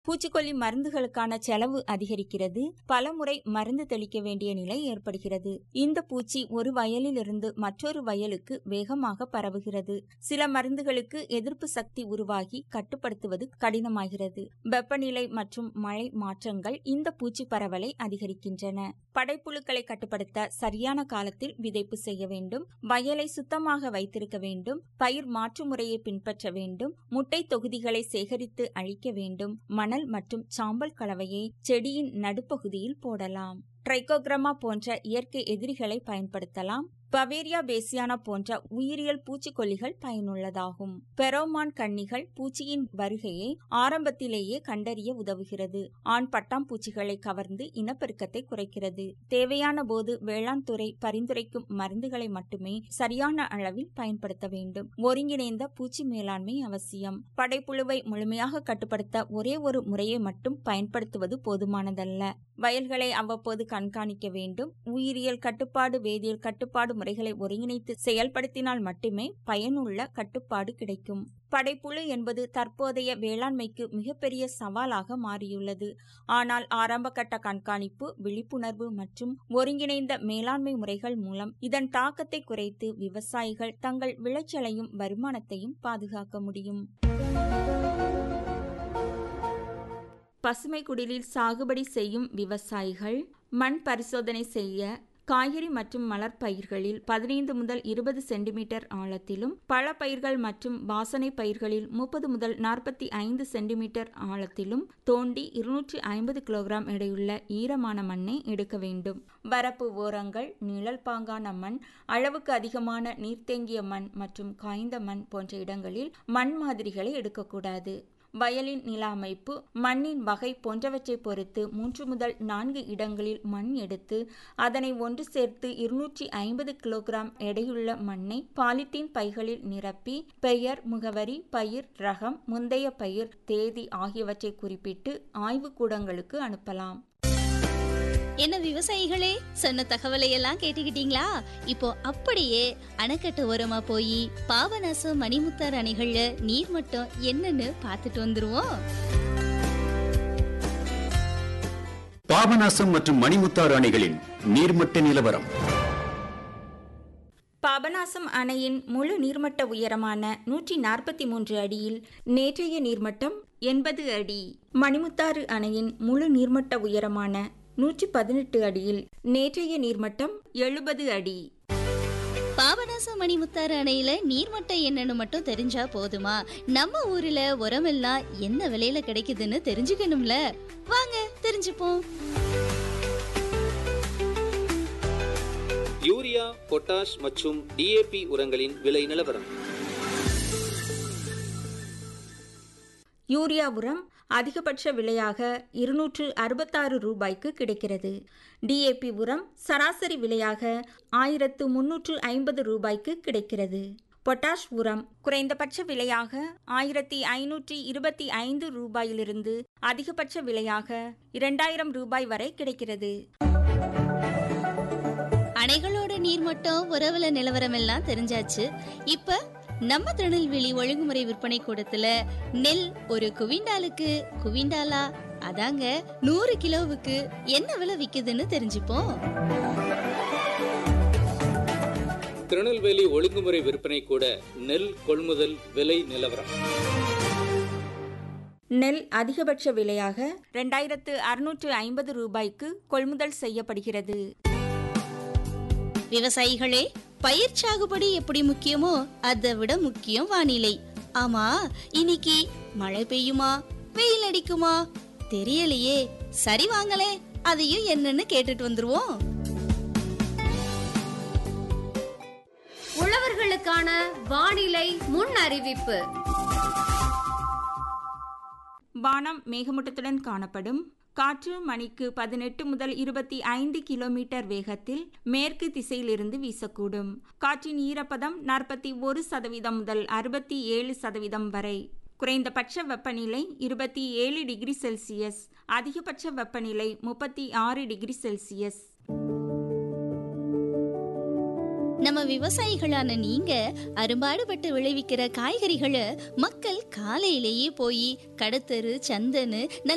பூச்சிக்கொல்லி மருந்துகளுக்கான செலவு அதிகரிக்கிறது பலமுறை மருந்து தெளிக்க வேண்டிய நிலை ஏற்படுகிறது இந்த பூச்சி ஒரு வயலிலிருந்து மற்றொரு வயலுக்கு வேகமாக பரவுகிறது சில மருந்துகளுக்கு எதிர்ப்பு சக்தி உருவாகி கட்டுப்படுத்துவது கடினமாகிறது வெப்பநிலை மற்றும் மழை மாற்றங்கள் இந்த பூச்சி பரவலை அதிகரிக்கின்றன படைப்புழுக்களை கட்டுப்படுத்த சரியான காலத்தில் விதைப்பு செய்ய வேண்டும் வயலை சுத்தமாக வைத்திருக்க வேண்டும் பயிர் மாற்று முறையை பின்பற்ற வேண்டும் முட்டை தொகுதிகளை சேகரித்து அழிக்க வேண்டும் மணல் மற்றும் சாம்பல் கலவையை செடியின் நடுப்பகுதியில் போடலாம் ட்ரைகோகிராமா போன்ற இயற்கை எதிரிகளை பயன்படுத்தலாம் பவேரியா பேசியானா போன்ற உயிரியல் பூச்சிக்கொல்லிகள் பயனுள்ளதாகும் பெரோமான் கன்னிகள் பூச்சியின் வருகையை ஆரம்பத்திலேயே கண்டறிய உதவுகிறது ஆண் பட்டாம்பூச்சிகளை கவர்ந்து இனப்பெருக்கத்தை குறைக்கிறது தேவையான போது வேளாண் துறை பரிந்துரைக்கும் மருந்துகளை மட்டுமே சரியான அளவில் பயன்படுத்த வேண்டும் ஒருங்கிணைந்த பூச்சி மேலாண்மை அவசியம் படைப்புழுவை முழுமையாக கட்டுப்படுத்த ஒரே ஒரு முறையை மட்டும் பயன்படுத்துவது போதுமானதல்ல வயல்களை அவ்வப்போது கண்காணிக்க வேண்டும் உயிரியல் கட்டுப்பாடு வேதியியல் கட்டுப்பாடு முறைகளை ஒருங்கிணைத்து செயல்படுத்தினால் மட்டுமே பயனுள்ள கட்டுப்பாடு கிடைக்கும் படைப்புழு என்பது தற்போதைய வேளாண்மைக்கு மிகப்பெரிய சவாலாக மாறியுள்ளது ஆனால் ஆரம்பகட்ட கண்காணிப்பு விழிப்புணர்வு மற்றும் ஒருங்கிணைந்த மேலாண்மை முறைகள் மூலம் இதன் தாக்கத்தை குறைத்து விவசாயிகள் தங்கள் விளைச்சலையும் வருமானத்தையும் பாதுகாக்க முடியும் பசுமை குடிலில் சாகுபடி செய்யும் விவசாயிகள் மண் பரிசோதனை செய்ய காய்கறி மற்றும் மலர் பயிர்களில் பதினைந்து முதல் இருபது சென்டிமீட்டர் ஆழத்திலும் பழ பயிர்கள் மற்றும் வாசனை பயிர்களில் முப்பது முதல் நாற்பத்தி ஐந்து சென்டிமீட்டர் ஆழத்திலும் தோண்டி இருநூற்றி ஐம்பது கிலோகிராம் எடையுள்ள ஈரமான மண்ணை எடுக்க வேண்டும் வரப்பு ஓரங்கள் நிழல் பாங்கான மண் அளவுக்கு அதிகமான நீர்த்தேங்கிய மண் மற்றும் காய்ந்த மண் போன்ற இடங்களில் மண் மாதிரிகளை எடுக்கக்கூடாது வயலின் நில அமைப்பு மண்ணின் வகை போன்றவற்றை பொறுத்து மூன்று முதல் நான்கு இடங்களில் மண் எடுத்து அதனை ஒன்று சேர்த்து இருநூற்றி ஐம்பது கிலோகிராம் எடையுள்ள மண்ணை பாலித்தீன் பைகளில் நிரப்பி பெயர் முகவரி பயிர் ரகம் முந்தைய பயிர் தேதி ஆகியவற்றை குறிப்பிட்டு ஆய்வுக்கூடங்களுக்கு அனுப்பலாம் என்ன விவசாயிகளே சொன்ன தகவலை எல்லாம் கேட்டுக்கிட்டீங்களா இப்போ அப்படியே அணைக்கட்டு ஓரமா போய் பாபநாசம் மணிமுத்தார் அணைகள்ல நீர் மட்டம் என்னன்னு பார்த்துட்டு வந்துருவோம் பாபநாசம் மற்றும் மணிமுத்தாறு அணைகளின் நீர்மட்ட நிலவரம் பாபநாசம் அணையின் முழு நீர்மட்ட உயரமான நூற்றி நாற்பத்தி மூன்று அடியில் நேற்றைய நீர்மட்டம் எண்பது அடி மணிமுத்தாறு அணையின் முழு நீர்மட்ட உயரமான நூற்றி பதினெட்டு அடியில் நேற்றைய நீர்மட்டம் எழுபது அடி பாபநாசம் மணிமுத்தாறு அணையில நீர்மட்டம் என்னன்னு மட்டும் தெரிஞ்சா போதுமா நம்ம ஊர்ல உரமெல்லாம் என்ன விலையில கிடைக்குதுன்னு தெரிஞ்சுக்கணும்ல வாங்க தெரிஞ்சுப்போம் யூரியா பொட்டாஷ் மற்றும் டிஏபி உரங்களின் விலை நிலவரம் யூரியா உரம் அதிகபட்ச விலையாக இருநூற்று அறுபத்தாறு ரூபாய்க்கு கிடைக்கிறது டிஏபி உரம் சராசரி விலையாக ஆயிரத்து முன்னூற்று ஐம்பது ரூபாய்க்கு கிடைக்கிறது பொட்டாஷ் உரம் குறைந்தபட்ச விலையாக ஆயிரத்தி ஐநூற்றி இருபத்தி ஐந்து ரூபாயிலிருந்து அதிகபட்ச விலையாக இரண்டாயிரம் ரூபாய் வரை கிடைக்கிறது அணைகளோட நீர்மட்டம் உறவுல நிலவரம் எல்லாம் தெரிஞ்சாச்சு இப்ப நம்ம திருநெல்வேலி ஒழுங்குமுறை விற்பனை கூடத்துல நெல் ஒரு குவிண்டாலுக்கு குவிண்டாலா அதாங்க நூறு கிலோவுக்கு என்ன விலை விக்குதுன்னு தெரிஞ்சுப்போம் திருநெல்வேலி ஒழுங்குமுறை விற்பனை கூட நெல் கொள்முதல் விலை நிலவரம் நெல் அதிகபட்ச விலையாக ரெண்டாயிரத்து அறுநூற்று ஐம்பது ரூபாய்க்கு கொள்முதல் செய்யப்படுகிறது விவசாயிகளே பயிர் சாகுபடி எப்படி முக்கியமோ அதை விட முக்கியம் வானிலை ஆமா இன்னைக்கு மழை பெய்யுமா வெயில் அடிக்குமா தெரியலையே சரி வாங்களே அதையும் என்னன்னு கேட்டுட்டு வந்துருவோம் உழவர்களுக்கான வானிலை முன் அறிவிப்பு வானம் மேகமூட்டத்துடன் காணப்படும் காற்று மணிக்கு பதினெட்டு முதல் இருபத்தி ஐந்து கிலோமீட்டர் வேகத்தில் மேற்கு திசையிலிருந்து வீசக்கூடும் காற்றின் ஈரப்பதம் நாற்பத்தி ஒரு சதவீதம் முதல் அறுபத்தி ஏழு சதவீதம் வரை குறைந்தபட்ச வெப்பநிலை இருபத்தி ஏழு டிகிரி செல்சியஸ் அதிகபட்ச வெப்பநிலை முப்பத்தி ஆறு டிகிரி செல்சியஸ் நம்ம விவசாயிகளான நீங்க அரும்பாடுபட்டு விளைவிக்கிற காய்கறிகளை மக்கள் காலையிலேயே போய் கடத்தரு சந்தன்னு நல்ல